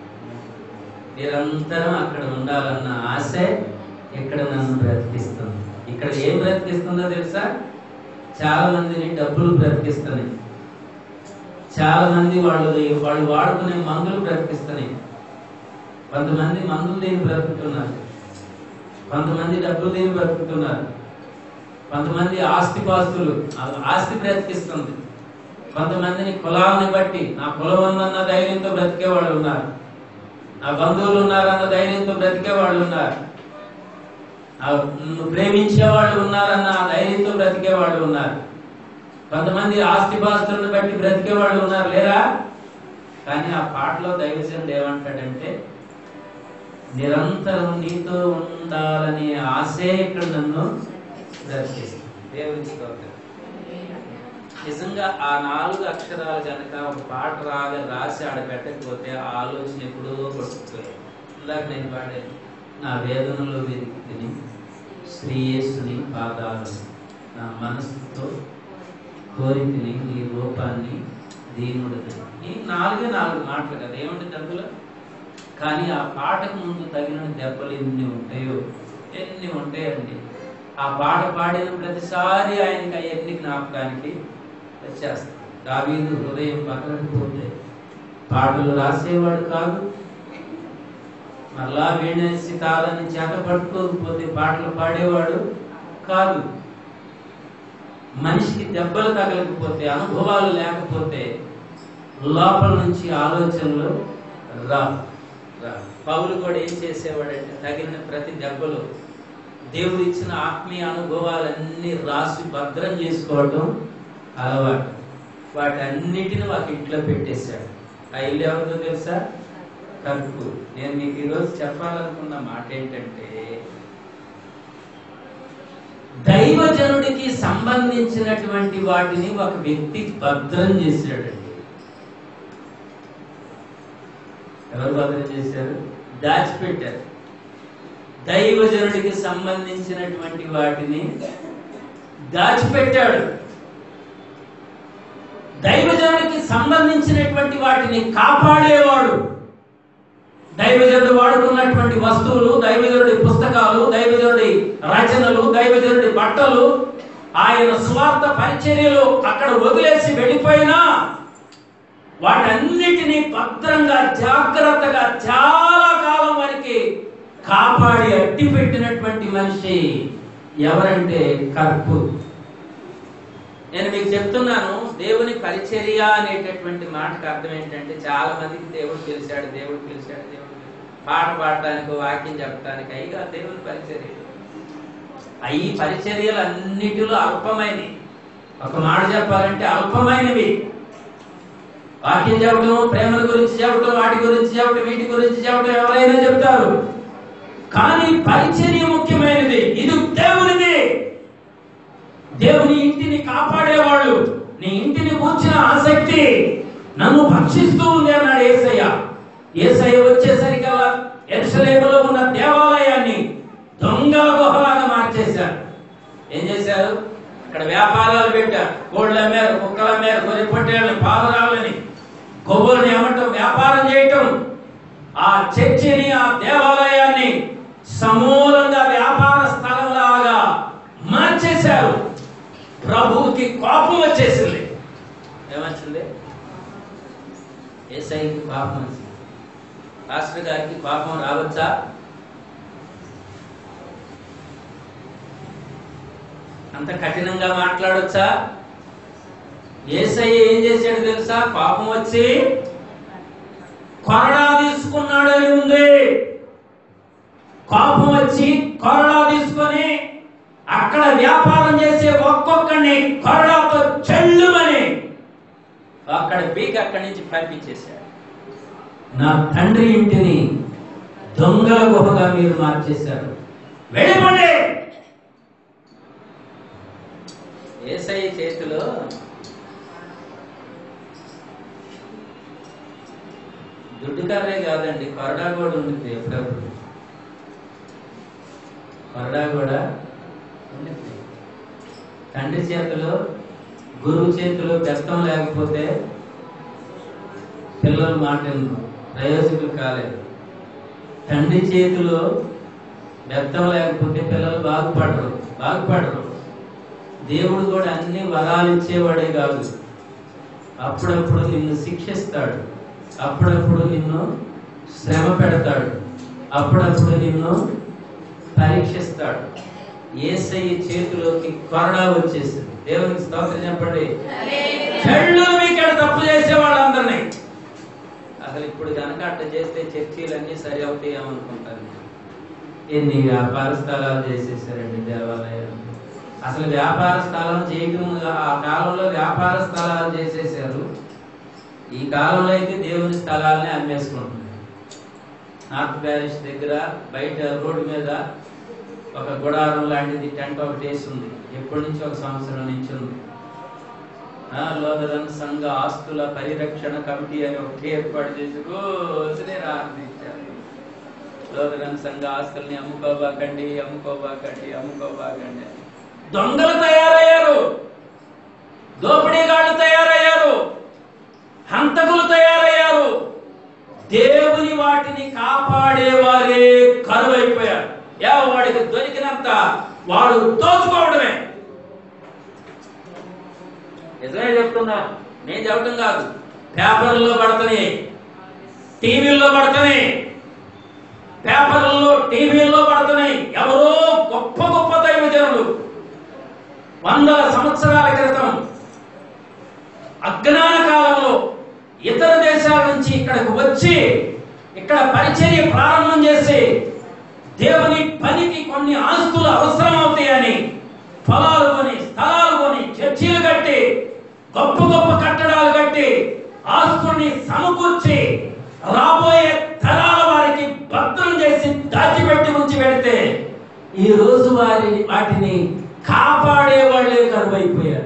నిరంతరం అక్కడ ఉండాలన్న ఆశ ఇక్కడ నన్ను బ్రతికిస్తుంది ఇక్కడ ఏం బ్రతికిస్తుందో తెలుసా చాలా మందిని డబ్బులు బ్రతికిస్తున్నాయి చాలా మంది వాళ్ళు వాళ్ళు వాడుకునే మందులు బ్రతికిస్తున్నాయి కొంతమంది మందులు దీన్ని బ్రతుకుతున్నారు కొంతమంది డబ్బులు దీన్ని బ్రతుకుతున్నారు కొంతమంది ఆస్తి పాస్తులు ఆ ఆస్తి బ్రతికిస్తుంది కొంతమందిని కులాలని బట్టి నా కులం ఉందన్న ధైర్యంతో బ్రతికే వాళ్ళు ఉన్నారు నా బంధువులు ఉన్నారన్న ధైర్యంతో బ్రతికే వాళ్ళు ఉన్నారు ఆ నన్ను ప్రేమించే వాళ్ళు ఉన్నారన్న ఆ ధైర్యంతో బ్రతికే వాళ్ళు ఉన్నారు కొంతమంది ఆస్తిపాస్తులను బట్టి బ్రతికే వాళ్ళు ఉన్నారు లేరా కానీ ఆ పాటలో దైవజనుడు ఏమంటాడంటే నిరంతరం నీతో ఉండాలనే ఆశే ఇక్కడ నన్ను బ్రతికిస్తుంది దేవుని స్తోత్రం నిజంగా ఆ నాలుగు అక్షరాలు కనుక ఒక పాట రాగా రాసి ఆడ పెట్టకపోతే ఆ ఆలోచన ఎప్పుడో కొట్టుకుపోయాయి ఇందాక నేను పాడాను నా వేదనలో వెతికి తిని శ్రీయేసుని పాదాలు నా మనసుతో కోరికని నీ రూపాన్ని దీనుడిని ఈ నాలుగే నాలుగు మాటలు కదా ఏముంటుంది అందులో కానీ ఆ పాటకు ముందు తగిన దెబ్బలు ఎన్ని ఉంటాయో ఎన్ని ఉంటాయండి ఆ పాట పాడిన ప్రతిసారి ఆయనకి అవన్నీ జ్ఞాపకానికి వచ్చేస్తాయి దావీదు హృదయం పక్కకపోతే పాటలు రాసేవాడు కాదు మళ్ళా వీణేసి తాళని చేత పట్టుకోకపోతే పాటలు పాడేవాడు కాదు మనిషికి దెబ్బలు తగలకపోతే అనుభవాలు లేకపోతే లోపల నుంచి ఆలోచనలు రా రా పౌలు కూడా ఏం చేసేవాడంటే తగిలిన ప్రతి దెబ్బలు దేవుడు ఇచ్చిన ఆత్మీయ అనుభవాలన్నీ రాసి భద్రం చేసుకోవడం అలవాటు వాటన్నిటిని ఒక ఇంట్లో పెట్టేశాడు ఆ ఇల్లు ఎవరిదో తెలుసా కరుపు నేను మీకు ఈరోజు చెప్పాలనుకున్న మాట ఏంటంటే దైవజనుడికి సంబంధించినటువంటి వాటిని ఒక వ్యక్తి భద్రం చేశాడండి ఎవరు భద్రం చేశారు దాచిపెట్టారు దైవజనుడికి సంబంధించినటువంటి వాటిని దాచిపెట్టాడు దైవజనుడికి సంబంధించినటువంటి వాటిని కాపాడేవాడు దైవజనుడు వాడుకున్నటువంటి వస్తువులు దైవజనుడి పుస్తకాలు దైవజనుడి రచనలు దైవజనుడి బట్టలు ఆయన స్వార్థ పరిచర్యలు అక్కడ వదిలేసి వెళ్ళిపోయినా వాటన్నిటినీ భద్రంగా జాగ్రత్తగా చాలా కాలం వరకు కాపాడి అట్టి పెట్టినటువంటి మనిషి ఎవరంటే కర్పు నేను మీకు చెప్తున్నాను దేవుని పరిచర్య అనేటటువంటి మాటకు అర్థం ఏంటంటే చాలా మందికి దేవుడు పిలిచాడు దేవుడు పిలిచాడు దేవుడు పిలిచాడు. పాట పాడటానికి వాక్యం చెప్పడానికి అయిగా దేవుని పరిచర్య అయి పరిచర్యలు అన్నిటిలో అల్పమైనవి ఒక మాట చెప్పాలంటే అల్పమైనవి వాక్యం చెప్పడం ప్రేమల గురించి చెప్పడం వాటి గురించి చెప్పడం వీటి గురించి చెప్పడం ఎవరైనా చెప్తారు కానీ పరిచర్య ముఖ్యమైనది ఇది దేవునిది దేవుని ఇంటిని కాపాడేవాళ్ళు నీ ఇంటిని కూర్చిన ఆసక్తి నన్ను భక్షిస్తూ ఉంది అన్నాడు ఏసయ్య ఏసయ్య వచ్చేసరికల్లా ఎరుసలేములో ఉన్న దేవాలయాన్ని దొంగల గుహలాగా మార్చేశారు ఏం చేశారు అక్కడ వ్యాపారాలు పెట్టారు కోళ్ళు అమ్మారు కుక్కలు అమ్మారు గొర్రె పొట్టేళ్ళని పాలరాళ్ళని కొవ్వులని అమ్మటం వ్యాపారం చేయటం ఆ చర్చిని ఆ దేవాలయాన్ని సమూలంగా వ్యాపార స్థలంలాగా మార్చేశారు ప్రభువుకి కోపం వచ్చేసింది ఏమొచ్చింది ఏసైకి పాపం వచ్చింది పాస్టర్ గారికి పాపం రావచ్చా అంత కఠినంగా మాట్లాడొచ్చా ఏసయ్య ఏం చేశాడు తెలుసా పాపం వచ్చి కొరడా తీసుకున్నాడని ఉంది కోపం వచ్చి కొరడా తీసుకొని అక్కడ వ్యాపారం చేసే ఒక్కొక్కడిని కొరడాతో చెల్లుమని అక్కడ పీక్ అక్కడి నుంచి పంపించేశాడు నా తండ్రి ఇంటిని దొంగల గుహగా మీరు మార్చేశారు వెళ్ళిపోండి ఏసఐ చేతిలో దుడ్డు కర్రే కాదండి కొరడా కూడా ఉంటుంది ఎప్పుడప్పుడు కొరడా కూడా ఉంటుంది తండ్రి చేతిలో గురువు చేతిలో బెత్తం లేకపోతే పిల్లలు మాట వినరు, ప్రయోజకులు కాలేదు తండ్రి చేతిలో బెత్తం లేకపోతే పిల్లలు బాగుపడరు బాగుపడరు దేవుడు కూడా అన్ని వరాలు ఇచ్చేవాడే కాదు అప్పుడప్పుడు నిన్ను శిక్షిస్తాడు అప్పుడప్పుడు నిన్ను శ్రమ పెడతాడు అప్పుడప్పుడు నిన్ను పరీక్షిస్తాడు ఏసయ్య చేతిలోకి కొరడా వచ్చేసింది దేవునికి స్తోత్రం చెప్పండి చెళ్ళు మీక్కడ తప్పు చేసే వాళ్ళందరినీ అసలు ఇప్పుడు కనుక అట్ట చేస్తే చర్చీలన్నీ సరి అవుతాయేమో అనుకుంటాను ఎన్ని వ్యాపార స్థలాలు చేసేసారండి దేవాలయాలు అసలు వ్యాపార స్థలం చేయటం ఆ కాలంలో వ్యాపార స్థలాలు చేసేసారు ఈ కాలంలో అయితే దేవుని స్థలాల్ని అమ్మేసుకుంటున్నారు నార్త్ ప్యారిస్ దగ్గర బయట రోడ్డు మీద ఒక గుడారం లాంటిది టెంట్ ఒకటి వేసి ఉంది ఎప్పటి నుంచి ఒక సంవత్సరం నుంచి ఉంది ఆ, లోదరన్ సంఘ ఆస్తుల పరిరక్షణ కమిటీ అని ఒకటి ఏర్పాటు చేసి రోజునే రాందించారు లోదరన్ సంఘ ఆస్తుల్ని అమ్ముకోబాకండి అమ్ముకోబాకండి అమ్ముకోబాకండి అని. దొంగలు తయారయ్యారు దోపిడీగాళ్ళు తయారయ్యారు హంతకులు తయారయ్యారు దేవుని వాటిని కాపాడేవారే కరువైపోయారు యా వాడికి దొరికినంత వాడు దోచుకోవడమే నిజమే చెప్తున్నా నేను చెప్పడం కాదు పేపర్లో పడతనే టీవీల్లో పడతనే పేపర్లలో టీవీల్లో పడుతున్నాయి ఎవరో గొప్ప గొప్ప దైవజనులు వందల సంవత్సరాల క్రితం అజ్ఞాన కాలంలో ఇతర దేశాల నుంచి ఇక్కడికి వచ్చి ఇక్కడ పరిచర్య ప్రారంభం చేసి దేవుని పనికి కొన్ని ఆస్తులు అవసరం అవుతాయని పొలాలు కొని స్థలాలు కొని చర్చీలు కట్టి గొప్ప గొప్ప కట్టడాలు కట్టి ఆస్తుల్ని సమకూర్చి రాబోయే తరాల వారికి భద్రం చేసి దాచిపెట్టి ఉంచి పెడితే ఈ రోజు వారి వాటిని కాపాడే వాళ్ళే కరువైపోయారు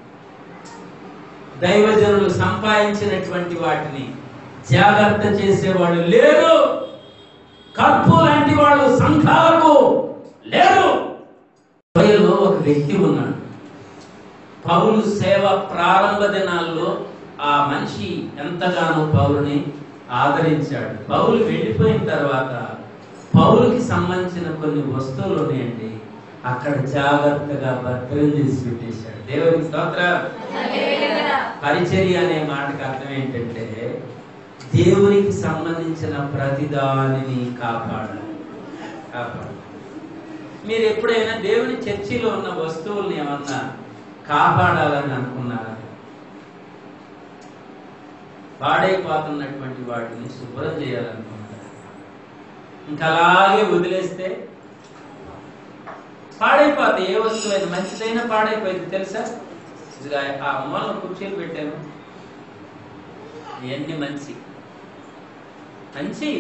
దైవజనులు సంపాదించినటువంటి వాటిని జాగ్రత్త చేసేవాళ్ళు లేరు కర్పు లాంటి వాళ్ళు సంఘాలకు లేరు లోయలో ఒక వ్యక్తి ఉన్నాడు పౌలు సేవ ప్రారంభ దినాల్లో ఆ మనిషి ఎంతగానో పౌలుని ఆదరించాడు పౌలు వెళ్ళిపోయిన తర్వాత పౌలుకి సంబంధించిన కొన్ని వస్తువులు ఉన్నాయండి అక్కడ జాగ్రత్తగా భద్రం చేసి పెట్టేశాడు దేవునికి స్తోత్ర పరిచర్య అనే మాటకు అర్థం ఏంటంటే దేవునికి సంబంధించిన ప్రతిదానిని కాపాడాలి కాపాడాలి మీరు ఎప్పుడైనా దేవుని చర్చిలో ఉన్న వస్తువుల్ని ఏమన్నా కాపాడాలని అనుకున్నారా పాడైపోతున్నటువంటి వాటిని శుభ్రం చేయాలనుకున్నారా ఇంకా అలాగే వదిలేస్తే పాడైపోతాయి ఏ వస్తువైనా మంచిదైనా పాడైపోయింది తెలుసా ఇదిగో ఆ మూల కుర్చీలు పెట్టాను ఇవన్నీ మంచి మంచి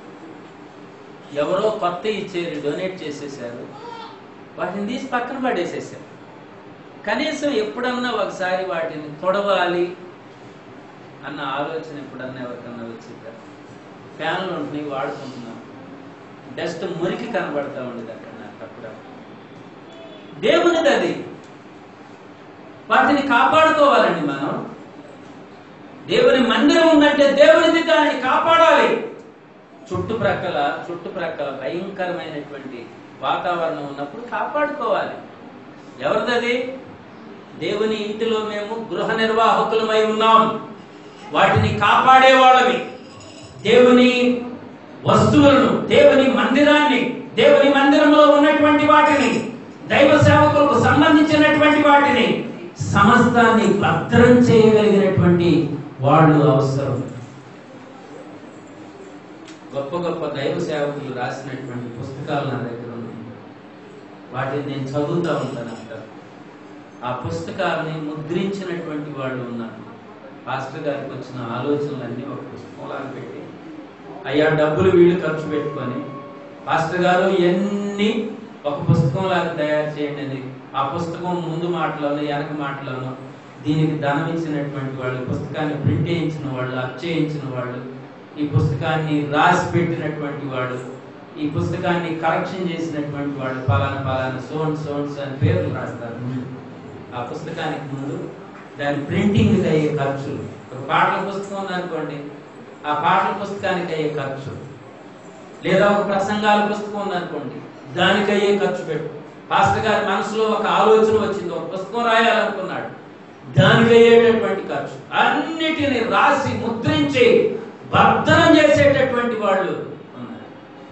ఎవరో కొత్త ఇచ్చారు డొనేట్ చేసేసారు వాటిని తీసి పక్కన పడేసేసారు కనీసం ఎప్పుడన్నా ఒకసారి వాటిని తొడవాలి అన్న ఆలోచన ఎప్పుడన్నా ఎవరికన్నా వచ్చిందా ఫ్యాన్లు ఉంటున్నాయి వాడుకుంటున్నాం డస్ట్ మురికి కనబడతా ఉండేది అక్కడ నాకు అప్పుడప్పుడు దేవునిది అది వాటిని కాపాడుకోవాలండి మనం దేవుని మందిరం ఉందంటే దేవునిది దానిని కాపాడాలి చుట్టుప్రక్కల చుట్టుప్రక్కల భయంకరమైనటువంటి వాతావరణం ఉన్నప్పుడు కాపాడుకోవాలి ఎవరిదది దేవుని ఇంటిలో మేము గృహ నిర్వాహకులమై ఉన్నాం వాటిని కాపాడే వాళ్ళమి దేవుని వస్తువులను దేవుని మందిరాన్ని దేవుని మందిరంలో ఉన్నటువంటి వాటిని దైవ సేవకులకు సంబంధించినటువంటి వాటిని సమస్తాన్ని భద్రం చేయగలిగినటువంటి వాళ్ళు అవసరం గొప్ప గొప్ప దైవ సేవకులు రాసినటువంటి పుస్తకాలు నా దగ్గర ఉన్నాయి వాటిని నేను చదువుతూ ఉంటాను అక్కడ ఆ పుస్తకాలని ముద్రించినటువంటి వాళ్ళు ఉన్నారు పాస్టర్ గారికి వచ్చిన ఆలోచనలన్నీ ఒక పుస్తకంలాగా పెట్టి అయ్యా డబ్బులు వీళ్ళు ఖర్చు పెట్టుకొని పాస్టర్ గారు ఎన్ని ఒక పుస్తకంలాగా తయారు చేయండి అని ఆ పుస్తకం ముందు మాటలోను వెనక మాటలోను దీనికి ధనం ఇచ్చినటువంటి వాళ్ళు పుస్తకాన్ని ప్రింట్ చేయించిన వాళ్ళు అచ్చయించిన వాళ్ళు ఈ పుస్తకాన్ని రాసి పెట్టినటువంటి వాడు ఈ పుస్తకాన్ని కరెక్షన్ చేసినటువంటి వాడు పలానా పలానా సోన్ సోన్స్ అని పేర్లు రాస్తారు ముందు ఆ పుస్తకానికి ముందు దాని ప్రింటింగ్ అయ్యే ఖర్చులు ఒక పాటల పుస్తకం ఉందనుకోండి ఆ పాటల పుస్తకానికి అయ్యే ఖర్చు లేదా ఒక ప్రసంగాల పుస్తకం ఉందనుకోండి దానికి అయ్యే ఖర్చు పెట్టు పాస్టర్ గారి మనసులో ఒక ఆలోచన వచ్చింది ఒక పుస్తకం రాయాలనుకున్నాడు దానికి అయ్యేటటువంటి ఖర్చు అన్నిటిని రాసి ముద్రించి భద్రం చేసేటటువంటి వాళ్ళు ఉన్నారు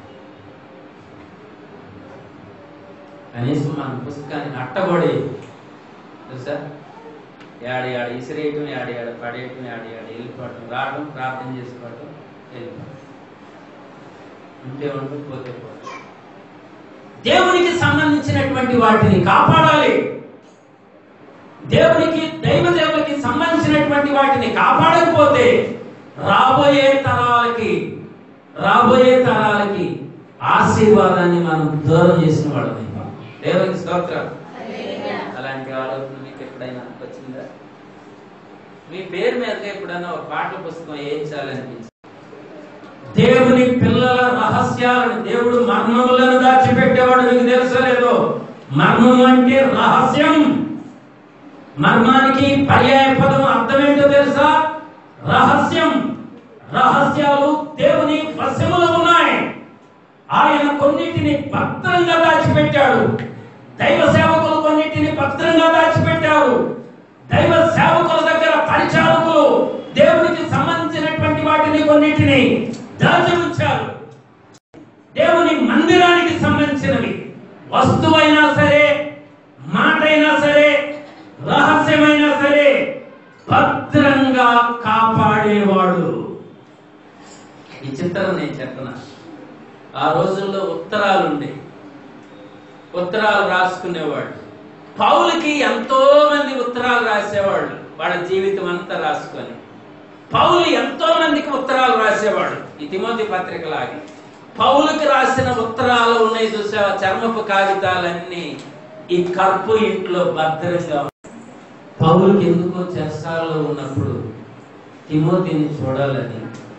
కనీసం మన పుస్తకానికి అట్టగొడే తెలుసా యాడ యాడ ఇసిరేయటం యాడ యాడ పడేయటం యాడ యాడ వెళ్ళిపోవటం రావడం ప్రార్థన చేసుకోవటం వెళ్ళిపోవటం ఉంటే ఉంటూ పోతే పోతే దేవునికి సంబంధించినటువంటి వాటిని కాపాడాలి దేవునికి దైవ దేవునికి సంబంధించినటువంటి వాటిని కాపాడకపోతే రాబోయే తరాలకి రాబోయే తరాలకి ఆశీర్వాదాన్ని మనం దూరం చేసిన వాళ్ళని దేవునికి స్తోత్రం అలాంటి ఆలోచన మీకు ఎప్పుడైనా వచ్చిందా మీ పేరు మీద ఎప్పుడైనా ఒక పాటల పుస్తకం వేయించాలనిపించింది దేవుని పిల్లల రహస్యాలను దేవుడు మర్మములను దాచిపెట్టేవాడు మీకు తెలుసో లేదో మర్మం అంటే రహస్యం మర్మానికి పర్యాయ పదం అర్థం ఏంటో తెలుసా రహస్యం రహస్యాలు దేవుని వశములో ఉన్నాయి ఆయన కొన్నిటిని భద్రంగా దాచిపెట్టాడు దైవ సేవకులు కొన్నిటిని భద్రంగా దాచిపెట్టారు దైవ సేవకుల దగ్గర పరిచారకులు దేవునికి సంబంధించినటువంటి వాటిని కొన్నిటిని దాచి ఉంచారు దేవుని మందిరానికి సంబంధించినవి వస్తువైనా సరే మాటైనా సరే రహస్యమైనా సరే భద్రంగా కాపాడేవాడు ఈ చిత్రం నేను చెప్పనా ఆ రోజుల్లో ఉత్తరాలు ఉండేవి ఉత్తరాలు రాసుకునేవాడు పౌలకి ఎంతో మంది ఉత్తరాలు రాసేవాళ్ళు వాళ్ళ జీవితం అంతా రాసుకొని పౌలు ఎంతో మందికి ఉత్తరాలు రాసేవాడు ఈ తిమోతి పత్రిక లాగి పౌలుకి రాసిన ఉత్తరాలు ఉన్నాయి చూసావా చర్మపు కాగితాలన్నీ ఈ కర్పు ఇంట్లో భద్రంగా ఉన్నాయి. పౌలుకి ఎందుకో చెరసాలలో ఉన్నప్పుడు తిమోతిని చూడాలని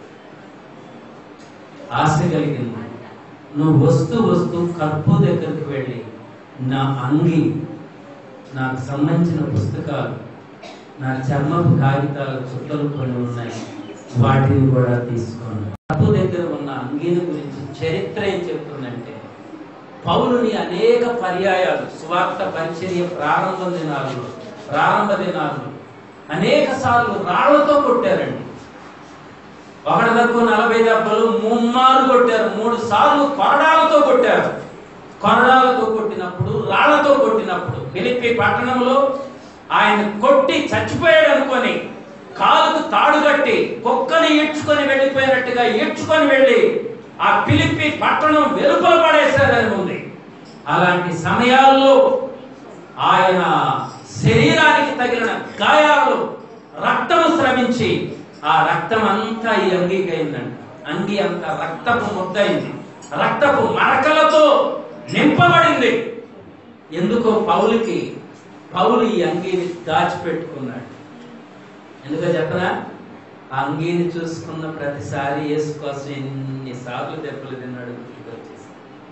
ఆశ కలిగింది నువ్వు వస్తూ వస్తూ కర్పు దగ్గరికి వెళ్ళి నా అంగి నాకు సంబంధించిన పుస్తకాలు నా చర్మపు కాగితాల చుట్టలు కొన్ని ఉన్నాయి వాటిని కూడా తీసుకోండి ప్రభు దగ్గర ఉన్న అంగీని గురించి చరిత్ర ఏం చెప్తుందంటే పౌలుని అనేక పర్యాయాలు స్వార్థ పరిచర్య ప్రారంభ దినాల్లో ప్రారంభ దినాల్లో అనేక సార్లు రాళ్లతో కొట్టారండి ఒకటి తక్కువ నలభై దెబ్బలు ముమ్మారు కొట్టారు మూడు సార్లు కొరడాలతో కొట్టారు కొరడాలతో కొట్టినప్పుడు రాళ్లతో కొట్టినప్పుడు ఫిలిప్పి పట్టణంలో ఆయన కొట్టి చచ్చిపోయాడు అనుకొని కాలుకు తాడు కట్టి కుక్కని ఈడ్చుకొని వెళ్ళిపోయినట్టుగా ఈడ్చుకొని వెళ్ళి ఆ పిలిపి పట్టణం వెలుపల పడేశారని ఉంది అలాంటి సమయాల్లో ఆయన శరీరానికి తగిలిన గాయాలు రక్తము స్రవించి ఆ రక్తం అంతా ఈ అంగీకి అయిందంట అంగి అంతా రక్తపు ముద్దయింది రక్తపు మరకలతో నింపబడింది ఎందుకో పౌలుకి పౌలు ఈ అంగీని దాచిపెట్టుకున్నాడు ఎందుకో చెప్పనా ఆ అంగీని చూసుకున్న ప్రతిసారి యేసు కోసం ఎన్నిసార్లు దెబ్బలు తిన్నాడు గుర్తుకొచ్చేసి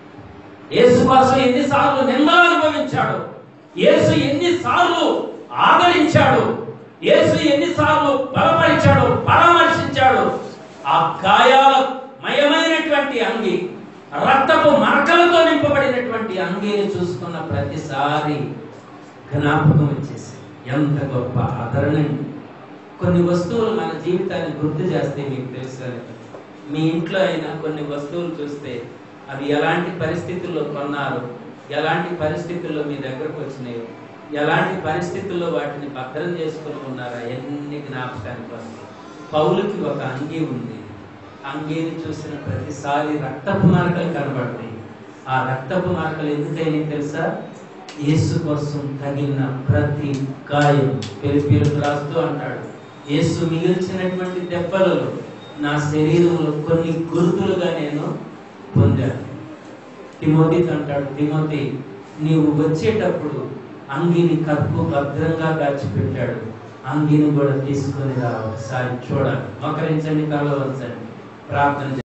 యేసు కోసం ఎన్నిసార్లు నిందలు అనుభవించాడు యేసు ఎన్నిసార్లు ఆదరించాడు యేసు ఎన్నిసార్లు బలపరిచాడు పరామర్శించాడు ఆ గాయాల మయమైనటువంటి అంగి రక్తపు మరకలతో నింపబడినటువంటి అంగీని చూసుకున్న ప్రతిసారి జ్ఞాపకం వచ్చేసి ఎంత గొప్ప ఆదరణ అండి. కొన్ని వస్తువులు మన జీవితాన్ని గుర్తు చేస్తే మీకు తెలుసు మీ ఇంట్లో అయినా కొన్ని వస్తువులు చూస్తే అవి ఎలాంటి పరిస్థితుల్లో కొన్నారు ఎలాంటి పరిస్థితుల్లో మీ దగ్గరకు వచ్చినాయో ఎలాంటి పరిస్థితుల్లో వాటిని భద్రం చేసుకుని ఉన్నారా ఎన్ని జ్ఞాపకానికి వస్తాయి పౌలుకి ఒక అంగీ ఉంది అంగీని చూసిన ప్రతిసారి రక్తపు మరకలు కనబడతాయి ఆ రక్తపు మరకలు ఎందుకైనా తెలుసా యేసు కోసం తగిన ప్రతి గాయం పిలిపిలకు రాస్తూ అంటాడు యేసు మిగిల్చినటువంటి దెబ్బలలో నా శరీరంలో కొన్ని గుర్తులుగా నేను పొందాను తిమోతి అంటాడు తిమోతి నీవు వచ్చేటప్పుడు అంగిని కప్పు భద్రంగా దాచిపెట్టాడు అంగిని కూడా తీసుకొని రా ఒకసారి చూడాలి మకరించండి కలవచ్చండి ప్రార్థన